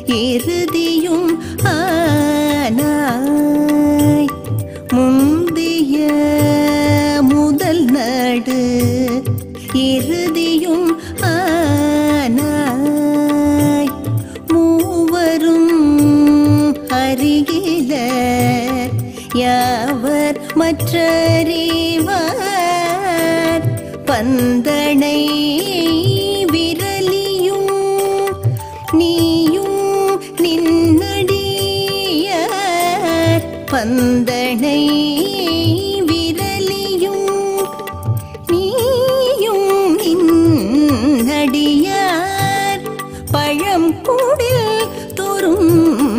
இறுதியும் ஆனாய் முந்திய முதல் நடு இறுதியும் ஆனாய் மூவரும் அருகில யாவர் மற்றறிவார் பந்தனை விரலியும் நீயும் நின்னடியார் பந்தனை விரலியும் நீயும் நின்னடியார் பழம் கூடில் தோறும்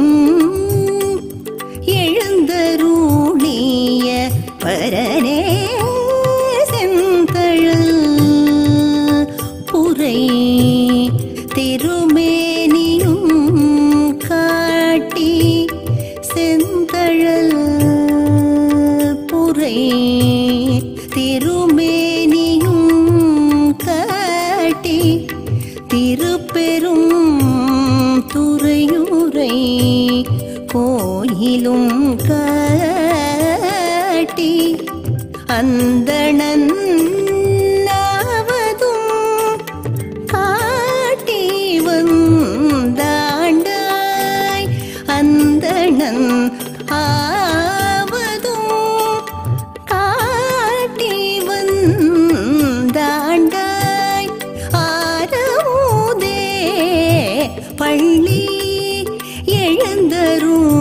எழுந்தருளிய பரனே செந்தழல் புரை திருமேனியும் காட்டி செந்தழல் புரை திருமேனியும் காட்டி திருப்பெரும் துறையூரை கோயிலும் காட்டி அந்தணன் ஆவதும் காட்டி வந்தாண்டாய் அந்தணன் ஆவதும் காட்டி வந்தாண்டாய் ஆரமுதே பள்ளி எழுந்தரும்